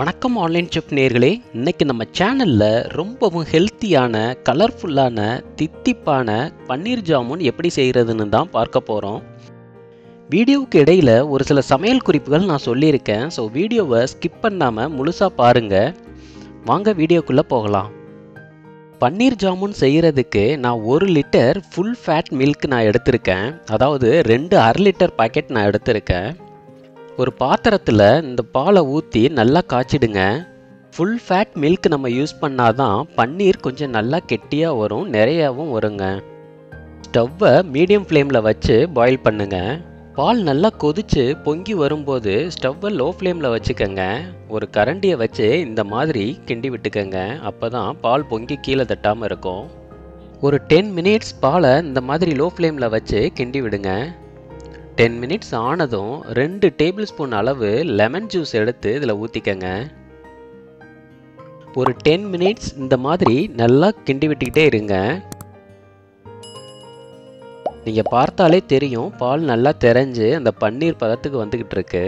வணக்கம் online chef நேர்களே இன்னைக்கு நம்ம சேனலில் ரொம்பவும் ஹெல்த்தியான கலர்ஃபுல்லான தித்திப்பான பன்னீர் ஜாமுன் எப்படி செய்கிறதுன்னு தான் பார்க்க போகிறோம் வீடியோவுக்கு இடையில் ஒரு சில சமையல் குறிப்புகள் நான் சொல்லியிருக்கேன் ஸோ வீடியோவை ஸ்கிப் பண்ணாமல் முழுசாக பாருங்கள் வாங்க வீடியோக்குள்ளே போகலாம் பன்னீர் ஜாமுன் செய்கிறதுக்கு நான் ஒரு லிட்டர் ஃபுல் ஃபேட் மில்க் நான் எடுத்திருக்கேன் அதாவது ரெண்டு அரை லிட்டர் பாக்கெட் நான் எடுத்திருக்கேன் ஒரு பாத்திரத்தில் இந்த பாலை ஊற்றி நல்லா காய்ச்சிடுங்க ஃபுல் ஃபேட் மில்க் நம்ம யூஸ் பண்ணாதான் பன்னீர் கொஞ்சம் நல்லா கெட்டியாக வரும் நிறையாவும் வருங்க ஸ்டவ்வை மீடியம் ஃப்ளேமில் வச்சு பாயில் பண்ணுங்க பால் நல்லா கொதிச்சு பொங்கி வரும்போது ஸ்டவ்வை லோ ஃப்ளேமில் வச்சுக்கோங்க ஒரு கரண்டியை வச்சு இந்த மாதிரி கிண்டி விட்டுக்கோங்க அப்போ தான் பால் பொங்கி கீழே தட்டாமல் இருக்கும் ஒரு டென் மினிட்ஸ் பாலை இந்த மாதிரி லோ ஃப்ளேமில் வச்சு கிண்டி விடுங்க டென் மினிட்ஸ் ஆனதும் ரெண்டு டேபிள் ஸ்பூன் அளவு லெமன் ஜூஸ் எடுத்து இதில் ஊற்றிக்கங்க ஒரு டென் மினிட்ஸ் இந்த மாதிரி நல்லா கிண்டி விட்டுக்கிட்டே இருங்க நீங்கள் பார்த்தாலே தெரியும் பால் நல்லா தெரிஞ்சு அந்த பன்னீர் பதத்துக்கு வந்துக்கிட்டு இருக்கு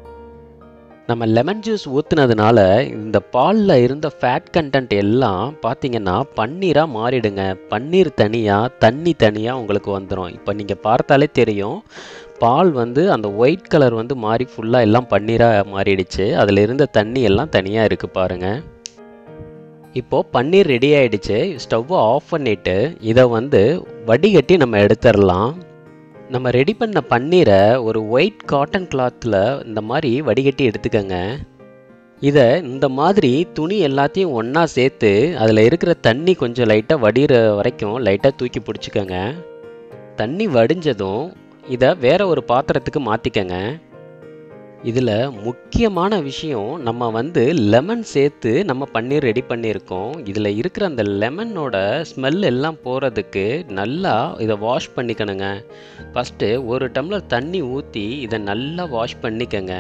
நம்ம லெமன் ஜூஸ் ஊற்றுனதுனால இந்த பாலில் இருந்த ஃபேட் கண்டென்ட் எல்லாம் பார்த்தீங்கன்னா பன்னீராக மாறிடுங்க பன்னீர் தனியாக தண்ணி தனியாக உங்களுக்கு வந்துடும் இப்போ நீங்கள் பார்த்தாலே தெரியும் பால் வந்து அந்த ஒயிட் கலர் வந்து மாறி ஃபுல்லாக எல்லாம் பன்னீராக மாறிடுச்சு அதில் இருந்த தண்ணி எல்லாம் தனியாக இருக்குது பாருங்கள் இப்போது பன்னீர் ரெடி ஆகிடுச்சு ஸ்டவ்வை ஆஃப் பண்ணிவிட்டு இதை வந்து வடிகட்டி நம்ம எடுத்துடலாம் நம்ம ரெடி பண்ண பன்னீரை ஒரு ஒயிட் காட்டன் கிளாத்தில் இந்த மாதிரி வடிகட்டி எடுத்துக்கோங்க இதை இந்த மாதிரி துணி எல்லாத்தையும் ஒன்றா சேர்த்து அதில் இருக்கிற தண்ணி கொஞ்சம் லைட்டாக வடிகிற வரைக்கும் லைட்டாக தூக்கி பிடிச்சிக்கோங்க தண்ணி வடிஞ்சதும் இதை வேற ஒரு பாத்திரத்துக்கு மாற்றிக்கங்க இதில் முக்கியமான விஷயம் நம்ம வந்து லெமன் சேர்த்து நம்ம பன்னீர் ரெடி பண்ணியிருக்கோம் இதில் இருக்கிற அந்த லெமனோட ஸ்மெல் எல்லாம் போகிறதுக்கு நல்லா இதை வாஷ் பண்ணிக்கணுங்க ஃபஸ்ட்டு ஒரு டம்ளர் தண்ணி ஊற்றி இதை நல்லா வாஷ் பண்ணிக்கங்க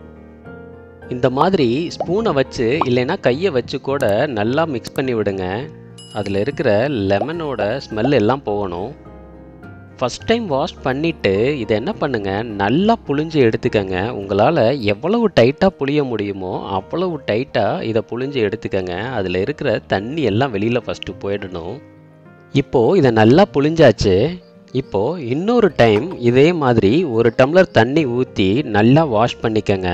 இந்த மாதிரி ஸ்பூனை வச்சு இல்லைன்னா கையை வச்சு கூட நல்லா மிக்ஸ் பண்ணி விடுங்க அதில் இருக்கிற லெமனோட ஸ்மெல் எல்லாம் போகணும் ஃபஸ்ட் டைம் வாஷ் பண்ணிவிட்டு இதை என்ன பண்ணுங்கள் நல்லா புழிஞ்சு எடுத்துக்கங்க உங்களால் எவ்வளவு டைட்டாக புளிய முடியுமோ அவ்வளவு டைட்டாக இதை புழிஞ்சு எடுத்துக்கங்க அதில் இருக்கிற தண்ணி எல்லாம் வெளியில் ஃபஸ்ட்டு போயிடணும் இப்போது இதை நல்லா புழிஞ்சாச்சு இப்போது இன்னொரு டைம் இதே மாதிரி ஒரு டம்ளர் தண்ணி ஊற்றி நல்லா வாஷ் பண்ணிக்கங்க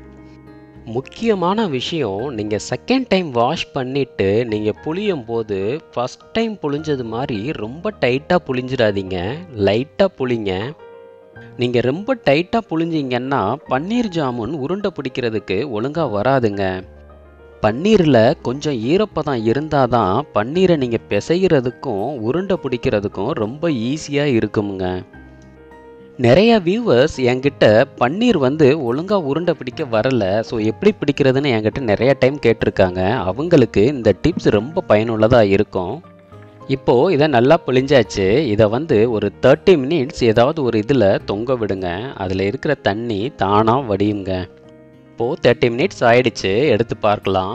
முக்கியமான விஷயம் நீங்கள் செகண்ட் டைம் வாஷ் பண்ணிவிட்டு நீங்கள் புளியும் போது ஃபஸ்ட் டைம் புளிஞ்சது மாதிரி ரொம்ப டைட்டாக புளிஞ்சிடாதீங்க லைட்டாக புளிங்க நீங்கள் ரொம்ப டைட்டாக புளிஞ்சிங்கன்னா பன்னீர் ஜாமுன் உருண்டை பிடிக்கிறதுக்கு ஒழுங்காக வராதுங்க பன்னீரில் கொஞ்சம் ஈரப்பதம் இருந்தால் தான் பன்னீரை நீங்கள் பிசைகிறதுக்கும் உருண்டை பிடிக்கிறதுக்கும் ரொம்ப ஈஸியாக இருக்குமுங்க நிறைய வியூவர்ஸ் என்கிட்ட பன்னீர் வந்து ஒழுங்காக உருண்டை பிடிக்க வரல ஸோ எப்படி பிடிக்கிறதுன்னு என்கிட்ட நிறைய டைம் கேட்டிருக்காங்க அவங்களுக்கு இந்த டிப்ஸ் ரொம்ப பயனுள்ளதாக இருக்கும் இப்போது இதை நல்லா பிழிஞ்சாச்சு இதை வந்து ஒரு தேர்ட்டி மினிட்ஸ் ஏதாவது ஒரு இதில் தொங்க விடுங்க அதில் இருக்கிற தண்ணி தானாக வடியுங்க இப்போது தேர்ட்டி மினிட்ஸ் ஆயிடுச்சு எடுத்து பார்க்கலாம்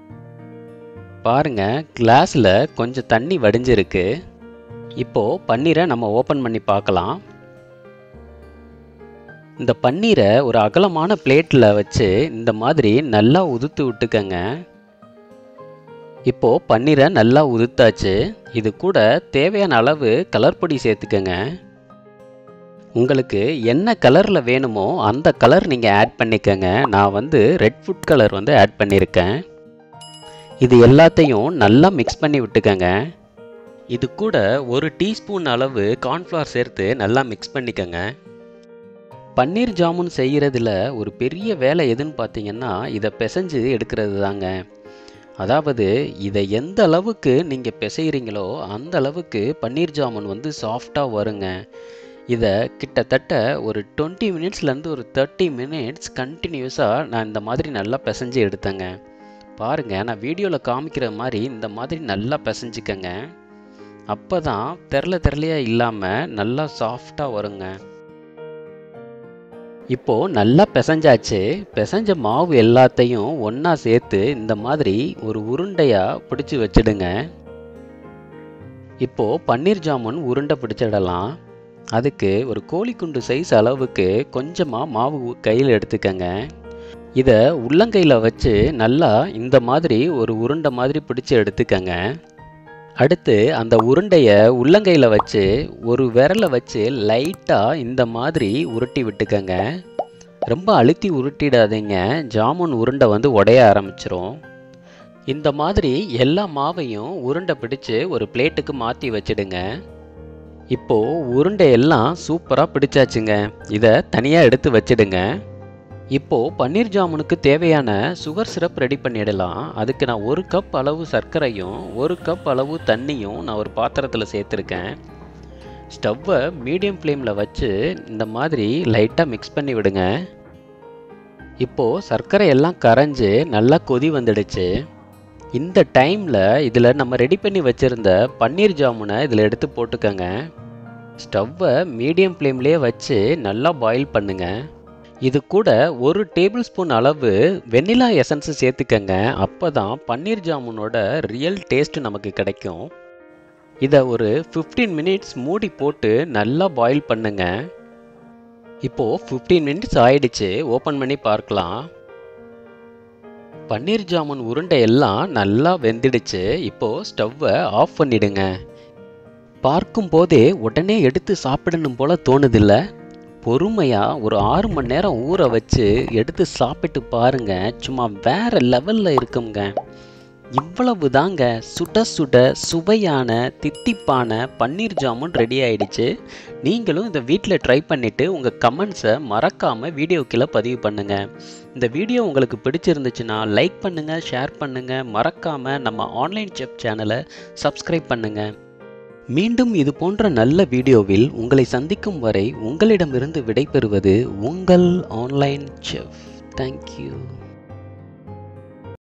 பாருங்க கிளாஸில் கொஞ்சம் தண்ணி வடிஞ்சிருக்கு இப்போது பன்னீரை நம்ம ஓப்பன் பண்ணி பார்க்கலாம் இந்த பன்னீரை ஒரு அகலமான பிளேட்டில் வச்சு இந்த மாதிரி நல்லா உதுத்து விட்டுக்கங்க இப்போ பன்னீரை நல்லா உதுத்தாச்சு இது கூட தேவையான அளவு கலர் பொடி சேர்த்துக்கங்க உங்களுக்கு என்ன கலரில் வேணுமோ அந்த கலர் நீங்கள் ஆட் பண்ணிக்கங்க நான் வந்து ரெட் ஃபுட் கலர் வந்து ஆட் பண்ணியிருக்கேன் இது எல்லாத்தையும் நல்லா மிக்ஸ் பண்ணி விட்டுக்கங்க இது கூட ஒரு டீஸ்பூன் அளவு கார்ன்ஃப்ளவர் சேர்த்து நல்லா மிக்ஸ் பண்ணிக்கங்க பன்னீர் ஜாமுன் செய்கிறதுல ஒரு பெரிய வேலை எதுன்னு பார்த்தீங்கன்னா இதை பிசைஞ்சு எடுக்கிறது தாங்க அதாவது இதை எந்த அளவுக்கு நீங்கள் பிசைகிறீங்களோ அந்த அளவுக்கு பன்னீர் ஜாமுன் வந்து சாஃப்டாக வருங்க இதை கிட்டத்தட்ட ஒரு டுவெண்ட்டி மினிட்ஸ்லேருந்து ஒரு தேர்ட்டி மினிட்ஸ் கண்டினியூஸாக நான் இந்த மாதிரி நல்லா பிசைஞ்சு எடுத்தேங்க பாருங்கள் நான் வீடியோவில் காமிக்கிற மாதிரி இந்த மாதிரி நல்லா பிசைஞ்சிக்கங்க அப்போ தான் தெரில தெரிலையாக இல்லாமல் நல்லா சாஃப்டாக வருங்க இப்போது நல்லா பிசைஞ்சாச்சு பிசைஞ்ச மாவு எல்லாத்தையும் ஒன்றா சேர்த்து இந்த மாதிரி ஒரு உருண்டையாக பிடிச்சி வச்சிடுங்க இப்போது பன்னீர் ஜாமுன் உருண்டை பிடிச்சிடலாம் அதுக்கு ஒரு கோழிக்குண்டு சைஸ் அளவுக்கு கொஞ்சமாக மாவு கையில் எடுத்துக்கங்க இதை உள்ளங்கையில் வச்சு நல்லா இந்த மாதிரி ஒரு உருண்டை மாதிரி பிடிச்சி எடுத்துக்கங்க அடுத்து அந்த உருண்டையை உள்ளங்கையில் வச்சு ஒரு விரலை வச்சு லைட்டாக இந்த மாதிரி உருட்டி விட்டுக்கங்க ரொம்ப அழுத்தி உருட்டிடாதீங்க ஜாமுன் உருண்டை வந்து உடைய ஆரம்பிச்சிரும் இந்த மாதிரி எல்லா மாவையும் உருண்டை பிடிச்சு ஒரு பிளேட்டுக்கு மாற்றி வச்சிடுங்க இப்போ உருண்டை எல்லாம் சூப்பராக பிடிச்சாச்சுங்க இதை தனியாக எடுத்து வச்சிடுங்க இப்போ பன்னீர் ஜாமுனுக்கு தேவையான சுகர் சிரப் ரெடி பண்ணிடலாம் அதுக்கு நான் ஒரு கப் அளவு சர்க்கரையும் ஒரு கப் அளவு தண்ணியும் நான் ஒரு பாத்திரத்தில் சேர்த்துருக்கேன் ஸ்டவ்வை மீடியம் ஃப்ளேமில் வச்சு இந்த மாதிரி லைட்டாக மிக்ஸ் பண்ணி விடுங்க இப்போது சர்க்கரை எல்லாம் கரைஞ்சு நல்லா கொதி வந்துடுச்சு இந்த டைமில் இதில் நம்ம ரெடி பண்ணி வச்சுருந்த பன்னீர் ஜாமுனை இதில் எடுத்து போட்டுக்கோங்க ஸ்டவ்வை மீடியம் ஃப்ளேம்லேயே வச்சு நல்லா பாயில் பண்ணுங்க இது கூட ஒரு டேபிள் ஸ்பூன் அளவு வெண்ணிலா எசன்ஸ் சேர்த்துக்கங்க அப்போ தான் பன்னீர் ஜாமுனோட ரியல் டேஸ்ட் நமக்கு கிடைக்கும் இதை ஒரு ஃபிஃப்டீன் மினிட்ஸ் மூடி போட்டு நல்லா பாயில் பண்ணுங்க இப்போது ஃபிஃப்டீன் மினிட்ஸ் ஆயிடுச்சு ஓப்பன் பண்ணி பார்க்கலாம் பன்னீர் ஜாமுன் உருண்டை எல்லாம் நல்லா வெந்துடுச்சு இப்போது ஸ்டவ்வை ஆஃப் பண்ணிடுங்க பார்க்கும் போதே உடனே எடுத்து சாப்பிடணும் போல தோணுதில்ல பொறுமையாக ஒரு ஆறு மணி நேரம் ஊற வச்சு எடுத்து சாப்பிட்டு பாருங்க சும்மா வேற லெவலில் இருக்குங்க இவ்வளவு தாங்க சுட சுட சுவையான தித்திப்பான பன்னீர் ஜாமுன் ரெடி ஆயிடுச்சு நீங்களும் இந்த வீட்டில் ட்ரை பண்ணிவிட்டு உங்கள் கமெண்ட்ஸை மறக்காமல் வீடியோ கீழே பதிவு பண்ணுங்கள் இந்த வீடியோ உங்களுக்கு பிடிச்சிருந்துச்சுன்னா லைக் பண்ணுங்கள் ஷேர் பண்ணுங்கள் மறக்காமல் நம்ம ஆன்லைன் செஃப் சேனலை சப்ஸ்கிரைப் பண்ணுங்கள் மீண்டும் இது போன்ற நல்ல வீடியோவில் உங்களை சந்திக்கும் வரை உங்களிடமிருந்து விடைபெறுவது உங்கள் ஆன்லைன் செஃப் தேங்க்யூ